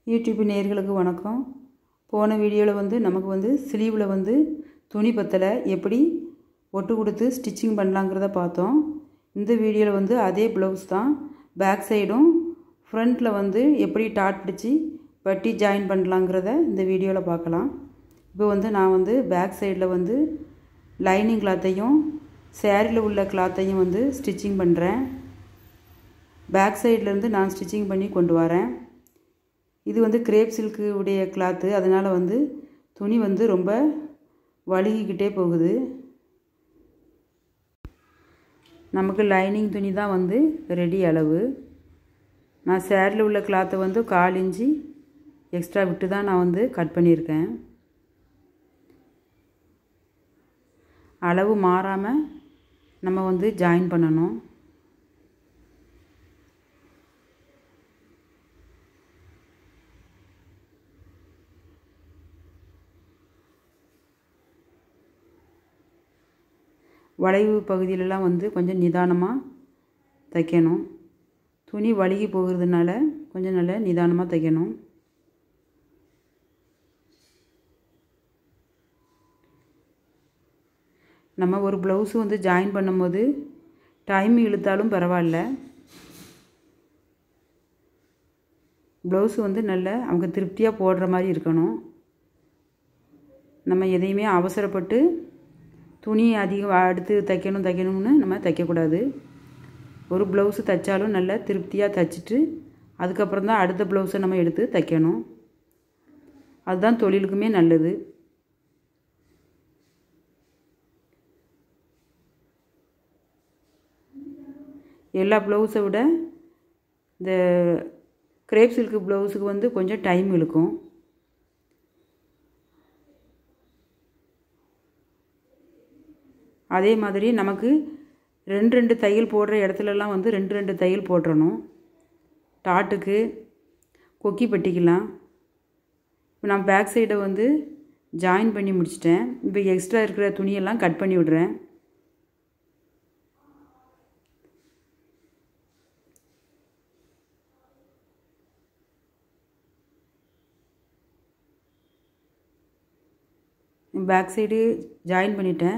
YouTube நேயர்களுக்கு வணக்கம் போன வீடியோவில் வந்து நமக்கு வந்து ஸ்லீவில் வந்து துணி பத்தலை எப்படி ஒட்டு கொடுத்து ஸ்டிச்சிங் பண்ணலாங்கிறத பார்த்தோம் இந்த வீடியோவில் வந்து அதே ப்ளவுஸ் தான் பேக் சைடும் ஃப்ரண்ட்டில் வந்து எப்படி டாட் பிடிச்சி வட்டி ஜாயின் பண்ணலாங்கிறத இந்த வீடியோவில் பார்க்கலாம் இப்போ வந்து நான் வந்து பேக் சைடில் வந்து லைனிங் கிளாத்தையும் சேரீயில் உள்ள கிளாத்தையும் வந்து ஸ்டிச்சிங் பண்ணுறேன் பேக் சைட்லேருந்து நான் ஸ்டிச்சிங் பண்ணி கொண்டு வரேன் இது வந்து கிரேப் சில்க்கு உடைய கிளாத்து அதனால் வந்து துணி வந்து ரொம்ப வழுகிக்கிட்டே போகுது நமக்கு லைனிங் துணி தான் வந்து ரெடி அளவு நான் சேரில் உள்ள கிளாத்தை வந்து கால் இஞ்சி எக்ஸ்ட்ரா விட்டு தான் நான் வந்து கட் பண்ணியிருக்கேன் அளவு மாறாமல் நம்ம வந்து ஜாயின் பண்ணணும் வளைவு பகுதியிலலாம் வந்து கொஞ்சம் நிதானமாக தைக்கணும் துணி வழுகி போகிறதுனால கொஞ்சம் நல்ல நிதானமாக தைக்கணும் நம்ம ஒரு ப்ளவுஸு வந்து ஜாயின் பண்ணும்போது டைம் இழுத்தாலும் பரவாயில்ல ப்ளவுஸு வந்து நல்ல அவங்க திருப்தியாக போடுற மாதிரி இருக்கணும் நம்ம எதையுமே அவசரப்பட்டு துணி அதிகம் அடுத்து தைக்கணும் தைக்கணும்னு நம்ம தைக்கக்கூடாது ஒரு ப்ளவுஸு தைச்சாலும் நல்லா திருப்தியாக தைச்சிட்டு அதுக்கப்புறம் தான் அடுத்த ப்ளவுஸை நம்ம எடுத்து தைக்கணும் அதுதான் தொழிலுக்குமே நல்லது எல்லா ப்ளவுஸை விட இந்த கிரேப் சில்க்கு ப்ளவுஸுக்கு வந்து கொஞ்சம் டைம் இழுக்கும் அதே மாதிரி நமக்கு ரெண்டு ரெண்டு தையல் போடுற இடத்துலலாம் வந்து ரெண்டு ரெண்டு தையல் போட்டுறணும் டாட்டுக்கு கொக்கி பட்டிக்கலாம் இப்போ நான் பேக் சைடை வந்து ஜாயின் பண்ணி முடிச்சிட்டேன் இப்போ எக்ஸ்ட்ரா இருக்கிற துணியெல்லாம் கட் பண்ணி விடுறேன் பேக் சைடு ஜாயின் பண்ணிட்டேன்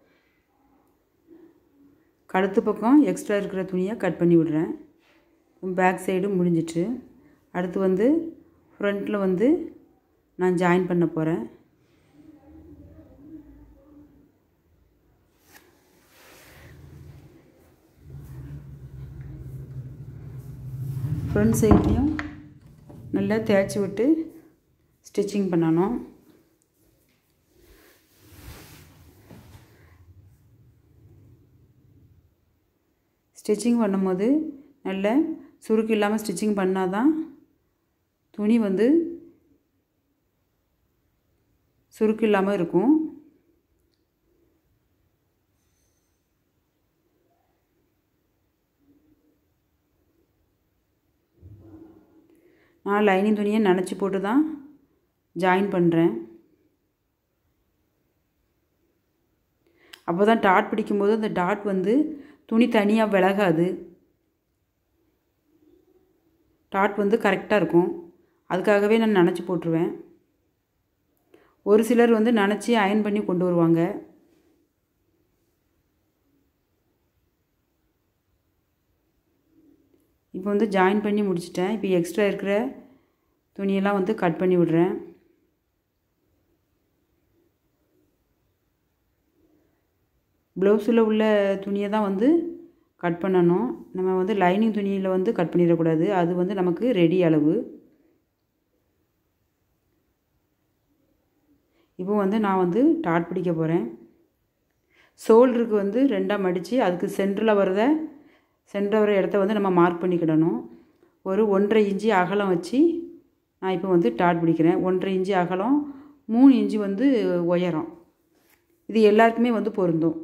கழுத்து பக்கம் எக்ஸ்ட்ரா இருக்கிற துணியை கட் பண்ணி விடுறேன் பேக் சைடு முடிஞ்சிட்டு அடுத்து வந்து ஃப்ரண்ட்டில் வந்து நான் ஜாயின் பண்ண போகிறேன் ஃப்ரண்ட் சைட்லேயும் நல்லா தேய்ச்சி விட்டு ஸ்டிச்சிங் பண்ணணும் ஸ்டிச்சிங் பண்ணும்போது நல்ல சுருக்கு இல்லாமல் ஸ்டிச்சிங் பண்ணால் தான் துணி வந்து சுருக்கு இல்லாமல் இருக்கும் நான் லைனிங் துணியை நனைச்சி போட்டு தான் ஜாயின் பண்ணுறேன் அப்போ தான் டாட் பிடிக்கும்போது அந்த டாட் வந்து துணி தனியாக விலகாது டாட் வந்து கரெக்டாக இருக்கும் அதுக்காகவே நான் நினச்சி போட்டுருவேன் ஒரு சிலர் வந்து நினச்சி அயன் பண்ணி கொண்டு வருவாங்க இப்போ வந்து ஜாயின் பண்ணி முடிச்சிட்டேன் இப்போ எக்ஸ்ட்ரா இருக்கிற துணியெல்லாம் வந்து கட் பண்ணி விடுறேன் ப்ளவுஸில் உள்ள துணியை தான் வந்து கட் பண்ணணும் நம்ம வந்து லைனிங் துணியில் வந்து கட் பண்ணிடக்கூடாது அது வந்து நமக்கு ரெடி அளவு இப்போ வந்து நான் வந்து டாட் பிடிக்க போகிறேன் ஷோல்டருக்கு வந்து ரெண்டாக மடித்து அதுக்கு சென்டரில் வரத சென்டர் வர இடத்த வந்து நம்ம மார்க் பண்ணிக்கிடணும் ஒரு ஒன்றரை இன்ச்சு அகலம் வச்சு நான் இப்போ வந்து டாட் பிடிக்கிறேன் ஒன்றரை இன்ச்சு அகலம் மூணு இன்ச்சு வந்து உயரம் இது எல்லாருக்குமே வந்து பொருந்தும்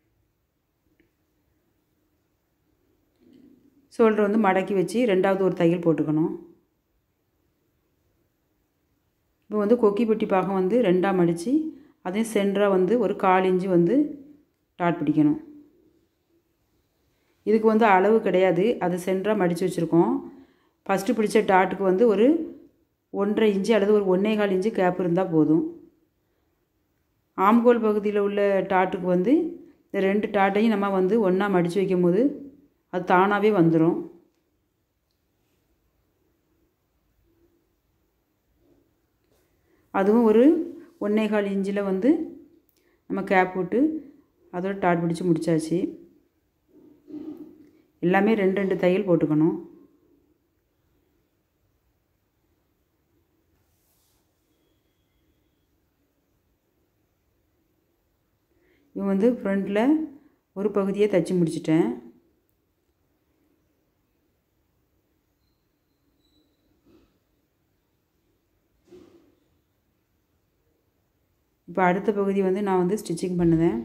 ஷோல்டர் வந்து மடக்கி வச்சு ரெண்டாவது ஒரு தையல் போட்டுக்கணும் இப்போ வந்து கொக்கி பெட்டி பாகம் வந்து ரெண்டாக மடித்து அதையும் சென்டராக வந்து ஒரு கால் இன்ச்சு வந்து டாட் பிடிக்கணும் இதுக்கு வந்து அளவு கிடையாது அது சென்டராக மடித்து வச்சுருக்கோம் ஃபஸ்ட்டு பிடிச்ச டாட்டுக்கு வந்து ஒரு ஒன்றரை இன்ச்சு அல்லது ஒரு ஒன்றே கால் இன்ச்சு கேப் இருந்தால் போதும் ஆம்கோல் பகுதியில் உள்ள டாட்டுக்கு வந்து இந்த ரெண்டு டாட்டையும் நம்ம வந்து ஒன்றா மடித்து வைக்கும் போது அது தானாகவே வந்துடும் அதுவும் ஒரு ஒன்றே கால் இன்ச்சில் வந்து நம்ம கேப் போட்டு அதோட டாட் பிடிச்சி முடித்தாச்சு எல்லாமே ரெண்டு ரெண்டு தையல் போட்டுக்கணும் இவன் வந்து ஃப்ரண்ட்டில் ஒரு பகுதியை தைச்சி முடிச்சிட்டேன் இப்போ அடுத்த பகுதி வந்து நான் வந்து ஸ்டிச்சிங் பண்ணுவேன்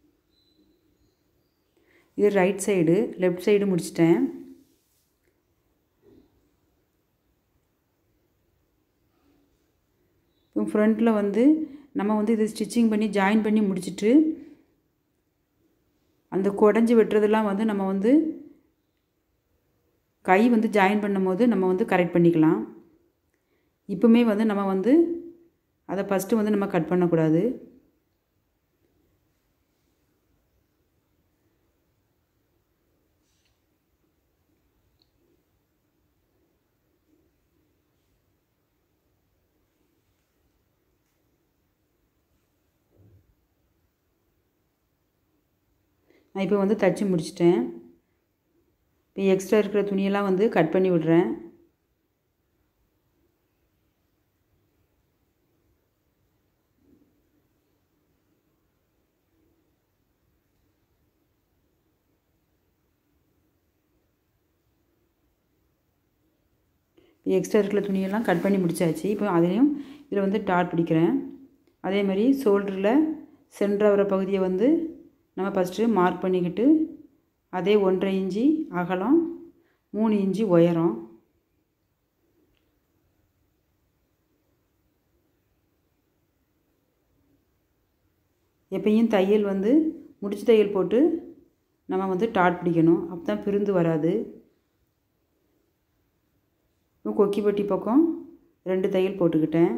இது ரைட் சைடு லெஃப்ட் சைடு முடிச்சிட்டேன் இப்போ ஃப்ரண்ட்டில் வந்து நம்ம வந்து இது ஸ்டிச்சிங் பண்ணி ஜாயின் பண்ணி முடிச்சிட்டு அந்த குடஞ்சி வெட்டுறதெல்லாம் வந்து நம்ம வந்து கை வந்து ஜாயின் பண்ணும் போது நம்ம வந்து கரெக்ட் பண்ணிக்கலாம் இப்போவுமே வந்து நம்ம வந்து அதை ஃபஸ்ட்டு வந்து நம்ம கட் பண்ணக்கூடாது நான் இப்போ வந்து தச்சு முடிச்சிட்டேன் இப்போ எக்ஸ்ட்ரா இருக்கிற துணியெல்லாம் வந்து கட் பண்ணி விடுறேன் எக்ஸ்ட்ரா இருக்கிற துணியெல்லாம் கட் பண்ணி முடிச்சாச்சு இப்போ அதையும் இதில் வந்து டாட் பிடிக்கிறேன் அதே மாதிரி ஷோல்டரில் சென்டர் வர பகுதியை வந்து நம்ம ஃபஸ்ட்டு மார்க் பண்ணிக்கிட்டு அதே ஒன்றரை இன்ச்சி அகலம் மூணு இன்ச்சி உயரம் எப்பயும் தையல் வந்து முடிச்சு தையல் போட்டு நம்ம வந்து டாட் பிடிக்கணும் அப்போ தான் பிரிந்து வராது கொக்கிப்பட்டி பக்கம் ரெண்டு தையல் போட்டுக்கிட்டேன்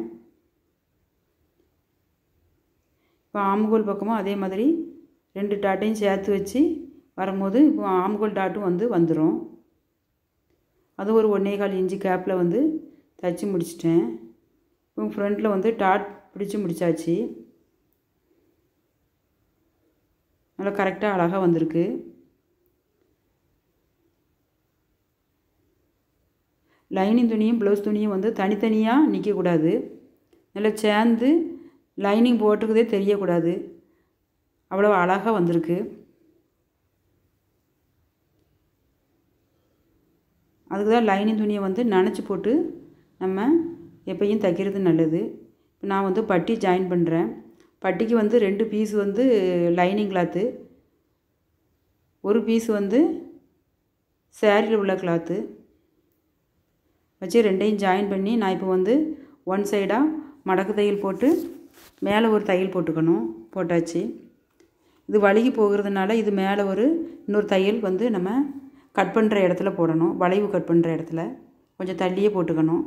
இப்போ ஆம்கோல் பக்கமும் அதே மாதிரி ரெண்டு டாட்டையும் சேர்த்து வச்சு வரும்போது இப்போ ஆம்கோல் டாட்டும் வந்து வந்துடும் அது ஒரு ஒன்றே கால் இன்ச்சு கேப்பில் வந்து தைச்சி முடிச்சிட்டேன் இப்போ ஃப்ரண்ட்டில் வந்து டாட் பிடிச்சி முடித்தாச்சு நல்லா கரெக்டாக அழகாக வந்திருக்கு லைனிங் துணியும் ப்ளவுஸ் துணியும் வந்து தனித்தனியாக நிற்கக்கூடாது நல்லா சேர்ந்து லைனிங் போட்டிருக்கதே தெரியக்கூடாது அவ்வளோ அழகாக வந்திருக்கு அதுக்கு தான் லைனிங் துணியை வந்து நனைச்சி போட்டு நம்ம எப்பயும் தைக்கிறது நல்லது இப்போ நான் வந்து பட்டி ஜாயின் பண்ணுறேன் பட்டிக்கு வந்து ரெண்டு பீஸ் வந்து லைனிங் கிளாத்து ஒரு பீஸ் வந்து சேரீயில் உள்ள கிளாத்து வச்சு ரெண்டையும் ஜாயின் பண்ணி நான் இப்போ வந்து ஒன் சைடாக மடக்கு தையல் போட்டு மேலே ஒரு தையல் போட்டுக்கணும் போட்டாச்சு இது வழுகி போகிறதுனால இது மேலே ஒரு இன்னொரு தையல் வந்து நம்ம கட் பண்ணுற இடத்துல போடணும் வளைவு கட் பண்ணுற இடத்துல கொஞ்சம் தள்ளியே போட்டுக்கணும்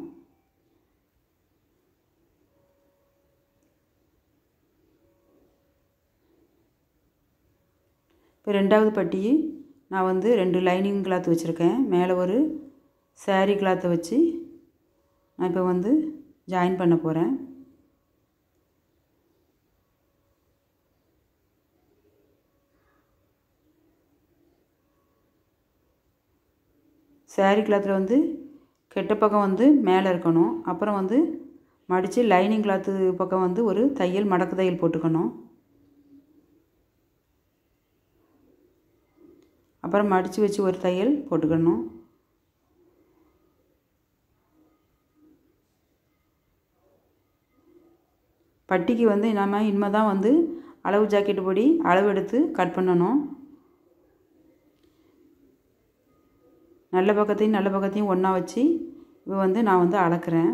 இப்போ ரெண்டாவது பட்டி நான் வந்து ரெண்டு லைனிங் கிளாத் வச்சுருக்கேன் மேலே ஒரு சேரீ கிளாத்தை வச்சு நான் இப்போ வந்து ஜாயின் பண்ண போகிறேன் சேரீ கிளாத்தில் வந்து கெட்ட பக்கம் வந்து மேலே இருக்கணும் அப்புறம் வந்து மடித்து லைனிங் கிளாத்து பக்கம் வந்து ஒரு தையல் மடக்கு தையல் போட்டுக்கணும் அப்புறம் மடித்து வச்சு ஒரு தையல் போட்டுக்கணும் பட்டிக்கு வந்து நம்ம இனிமே தான் வந்து அளவு ஜாக்கெட்டு படி அளவு எடுத்து கட் பண்ணணும் நல்ல பக்கத்தையும் நல்ல பக்கத்தையும் ஒன்றா வச்சு இப்போ வந்து நான் வந்து அளக்குறேன்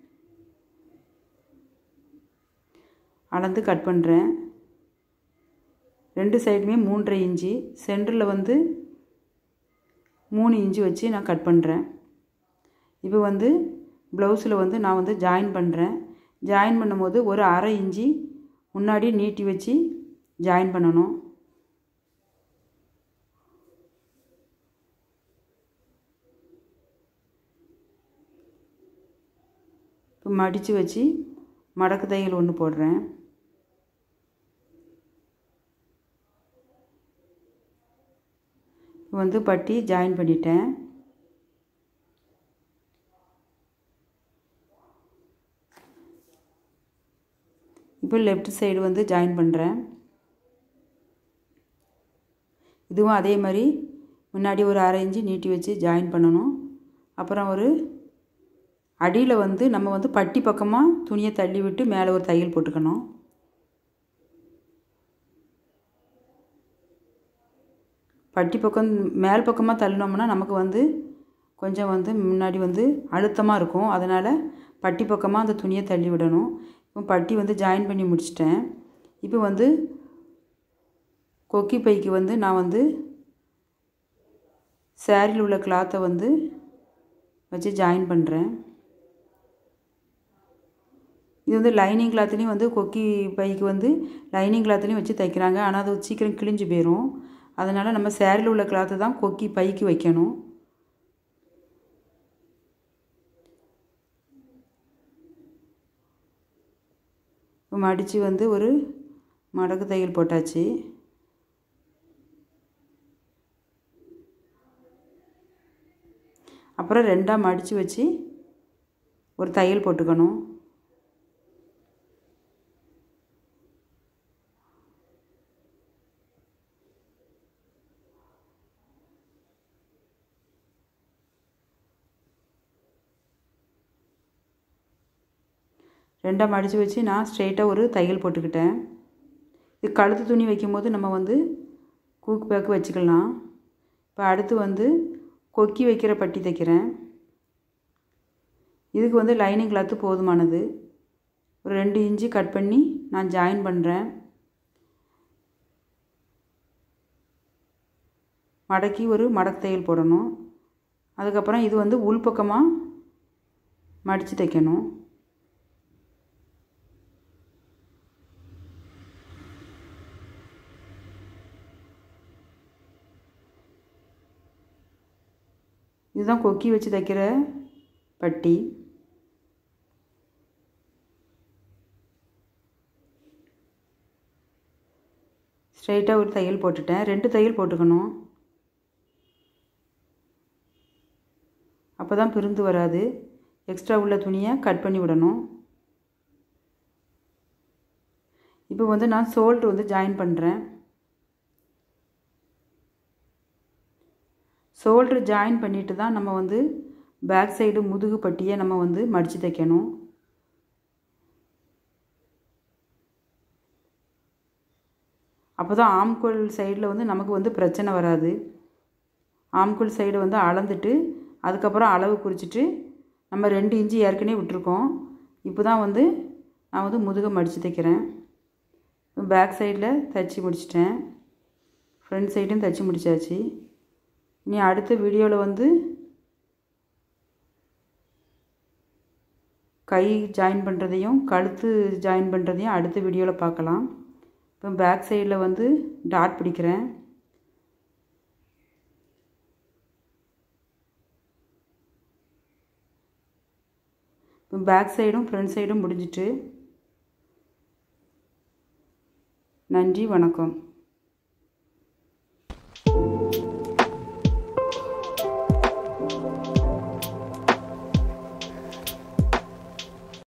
அளந்து கட் பண்ணுறேன் ரெண்டு சைடுமே மூன்றரை இன்ச்சு சென்டரில் வந்து மூணு இன்ச்சு வச்சு நான் கட் பண்ணுறேன் இப்போ வந்து ப்ளவுஸில் வந்து நான் வந்து ஜாயின் பண்ணுறேன் ஜாயின் பண்ணும்போது ஒரு அரை இன்ச்சி முன்னாடி நீட்டி வச்சு ஜாயின் பண்ணணும் இப்போ மடித்து வச்சு மடக்கு தையல் ஒன்று போடுறேன் இப்போ வந்து பட்டி ஜாயின் பண்ணிட்டேன் இப்போ லெஃப்ட் சைடு வந்து ஜாயின் பண்ணுறேன் இதுவும் அதே மாதிரி முன்னாடி ஒரு அரை இன்ச்சு நீட்டி வச்சு ஜாயின் பண்ணணும் அப்புறம் ஒரு அடியில் வந்து நம்ம வந்து பட்டி பக்கமாக துணியை தள்ளி விட்டு மேலே ஒரு தையல் போட்டுக்கணும் பட்டி பக்கம் மேல் பக்கமாக தள்ளினோம்னா நமக்கு வந்து கொஞ்சம் வந்து முன்னாடி வந்து அழுத்தமாக இருக்கும் அதனால் பட்டி பக்கமாக அந்த துணியை தள்ளி விடணும் இப்போ பட்டி வந்து ஜாயின் பண்ணி முடிச்சிட்டேன் இப்போ வந்து கொக்கி பைக்கு வந்து நான் வந்து சேரீயில் உள்ள கிளாத்தை வந்து வச்சு ஜாயின் பண்ணுறேன் இது வந்து லைனிங் கிளாத்துலேயும் வந்து கொக்கி பைக்கு வந்து லைனிங் கிளாத்துலேயும் வச்சு தைக்கிறாங்க ஆனால் அது சீக்கிரம் கிழிஞ்சு போயிடும் அதனால் நம்ம சேரீயில் உள்ள கிளாத்து தான் கொக்கி பைக்கு வைக்கணும் மடித்து வந்து ஒரு மடக்கு தையல் போட்டாச்சு அப்புறம் ரெண்டாக மடித்து வச்சு ஒரு தையல் போட்டுக்கணும் ரெண்டாக மடித்து வச்சு நான் ஸ்ட்ரெயிட்டாக ஒரு தையல் போட்டுக்கிட்டேன் இது கழுத்து துணி வைக்கும்போது நம்ம வந்து கூக்கு பேக்கு வச்சுக்கலாம் இப்போ அடுத்து வந்து கொக்கி வைக்கிற பட்டி தைக்கிறேன் இதுக்கு வந்து லைனிங் கிளாத்து போதுமானது ஒரு ரெண்டு இன்ச்சு கட் பண்ணி நான் ஜாயின் பண்ணுறேன் மடக்கி ஒரு மடக்கு தையல் போடணும் அதுக்கப்புறம் இது வந்து உள்பக்கமாக மடித்து தைக்கணும் இதுதான் கொக்கி வச்சு தைக்கிற பட்டி ஸ்ட்ரைட்டாக ஒரு தையல் போட்டுட்டேன் ரெண்டு தையல் போட்டுக்கணும் அப்போ தான் பிரிந்து வராது எக்ஸ்ட்ரா உள்ள துணியை கட் பண்ணி விடணும் இப்போ வந்து நான் சோல்ட்ரு வந்து ஜாயின் பண்ணுறேன் ஷோல்ட்ரு ஜாயின் பண்ணிட்டு தான் நம்ம வந்து பேக் சைடு முதுகு பட்டியை நம்ம வந்து மடித்து தைக்கணும் அப்போ தான் ஆம்கோல் சைடில் வந்து நமக்கு வந்து பிரச்சனை வராது ஆம்கோல் சைடு வந்து அளந்துட்டு அதுக்கப்புறம் அளவு குறிச்சிட்டு நம்ம ரெண்டு இன்ச்சு ஏற்கனவே விட்டுருக்கோம் இப்போ தான் வந்து நான் வந்து முதுகை மடித்து தைக்கிறேன் பேக் சைடில் தைச்சி முடிச்சிட்டேன் ஃப்ரண்ட் சைடும் தைச்சி முடிச்சாச்சு இனி அடுத்த வீடியோவில் வந்து கை ஜாயின் பண்ணுறதையும் கழுத்து ஜாயின் பண்ணுறதையும் அடுத்த வீடியோவில் பார்க்கலாம் இப்போ பேக் சைடில் வந்து டாட் பிடிக்கிறேன் இப்போ பேக் சைடும் ஃப்ரண்ட் சைடும் முடிஞ்சிட்டு நன்றி வணக்கம்